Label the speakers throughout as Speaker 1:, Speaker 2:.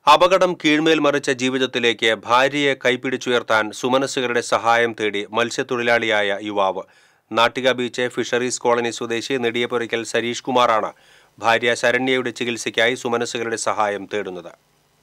Speaker 1: അപകടം കീഴ്മേൽ മറിച്ച ജീവിതത്തിലേക്ക് ഭാര്യയെ കൈപിടിച്ചുയർത്താൻ സുമനസ്സുകളുടെ സഹായം തേടി മത്സ്യത്തൊഴിലാളിയായ യുവാവ് നാട്ടിക ബീച്ച് ഫിഷറീസ് കോളനി സ്വദേശി നെടിയപുരയ്ക്കൽ സരീഷ് കുമാറാണ് ഭാര്യ ശരണ്യയുടെ ചികിത്സയ്ക്കായി സുമനസ്സുകളുടെ സഹായം തേടുന്നത്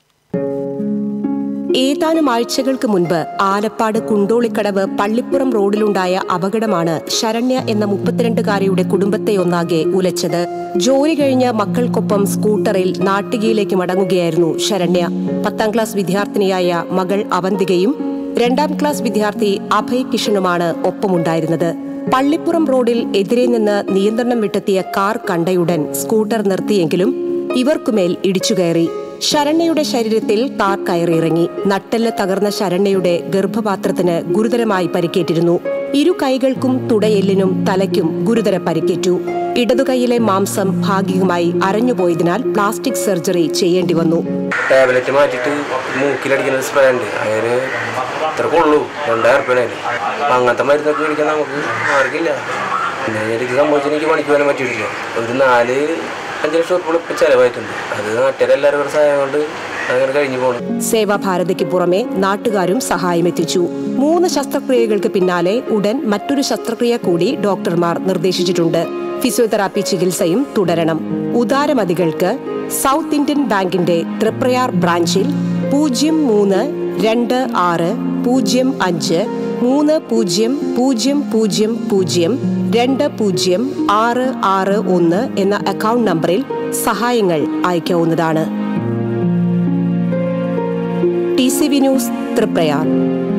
Speaker 2: ഏതാനും ആഴ്ചകൾക്ക് മുൻപ് ആലപ്പാട് കുണ്ടോളിക്കടവ് പള്ളിപ്പുറം റോഡിലുണ്ടായ അപകടമാണ് ശരണ്യ എന്ന മുപ്പത്തിരണ്ടുകാരിയുടെ കുടുംബത്തെ ഒന്നാകെ ഉലച്ചത് ജോലി കഴിഞ്ഞ് മക്കൾക്കൊപ്പം സ്കൂട്ടറിൽ നാട്ടികയിലേക്ക് മടങ്ങുകയായിരുന്നു ശരണ്യ പത്താം ക്ലാസ് വിദ്യാർത്ഥിനിയായ മകൾ അവന്തികയും രണ്ടാം ക്ലാസ് വിദ്യാർത്ഥി അഭയ് കിഷനുമാണ് ഒപ്പമുണ്ടായിരുന്നത് പള്ളിപ്പുറം റോഡിൽ എതിരെ നിന്ന് നിയന്ത്രണം വിട്ടെത്തിയ കാർ കണ്ടയുടൻ സ്കൂട്ടർ നിർത്തിയെങ്കിലും ഇവർക്കുമേൽ ഇടിച്ചുകയറി ശരണ്യയുടെ ശരീരത്തിൽ കാർ കയറിയിറങ്ങി നട്ടെല്ല് തകർന്ന ശരണ്യയുടെ ഗർഭപാത്രത്തിന് ഗുരുതരമായി പരിക്കേറ്റിരുന്നു ഇരു കൈകൾക്കും തുടയെല്ലിനും തലയ്ക്കും ഗുരുതര പരിക്കേറ്റു ഇടതുകൈയിലെ മാംസം ഭാഗികമായി അരഞ്ഞുപോയതിനാൽ പ്ലാസ്റ്റിക് സർജറി ചെയ്യേണ്ടി വന്നു
Speaker 3: ടാബ്ലറ്റ് മാറ്റിയിട്ട് മൂക്കിലടിക്കുന്ന സ്പ്രേ ഉണ്ട് അതിന് ഇത്ര കൊള്ളൂ രണ്ടായിരം റുപ്യാണ് അപ്പം അങ്ങനത്തെ മരുന്നൊക്കെ മേടിക്കാൻ നമുക്ക് മാർഗമില്ല പിന്നെ എനിക്ക് സംഭവിച്ചാൽ എനിക്ക് പണിക്ക് പോകാൻ പറ്റിയിട്ടില്ല ഒരു നാല് അഞ്ച് ലക്ഷം ഉറുപ്പിക ഇപ്പം ചിലവായിട്ടുണ്ട് അത് നാട്ടുകാരെല്ലാവരും കൂടെ സഹായം കൊണ്ട് അങ്ങനെ കഴിഞ്ഞു പോകണം
Speaker 2: സേവാഭാരതിക്ക് പുറമെ നാട്ടുകാരും സഹായമെത്തിച്ചു മൂന്ന് ശസ്ത്രക്രിയകൾക്ക് പിന്നാലെ ഉടൻ മറ്റൊരു ശസ്ത്രക്രിയ കൂടി ഡോക്ടർമാർ നിർദ്ദേശിച്ചിട്ടുണ്ട് ഫിസിയോതെറാപ്പി ചികിത്സയും തുടരണം ഉദാരമതികൾക്ക് സൗത്ത് ഇന്ത്യൻ ബാങ്കിന്റെ തൃപ്രയാർ ബ്രാഞ്ചിൽ പൂജ്യം മൂന്ന് രണ്ട് ആറ് പൂജ്യം അഞ്ച് മൂന്ന് പൂജ്യം പൂജ്യം പൂജ്യം പൂജ്യം രണ്ട് പൂജ്യം ആറ് ആറ് ഒന്ന് എന്ന അക്കൗണ്ട് നമ്പറിൽ സഹായങ്ങൾ അയക്കാവുന്നതാണ് T C V news Triprayar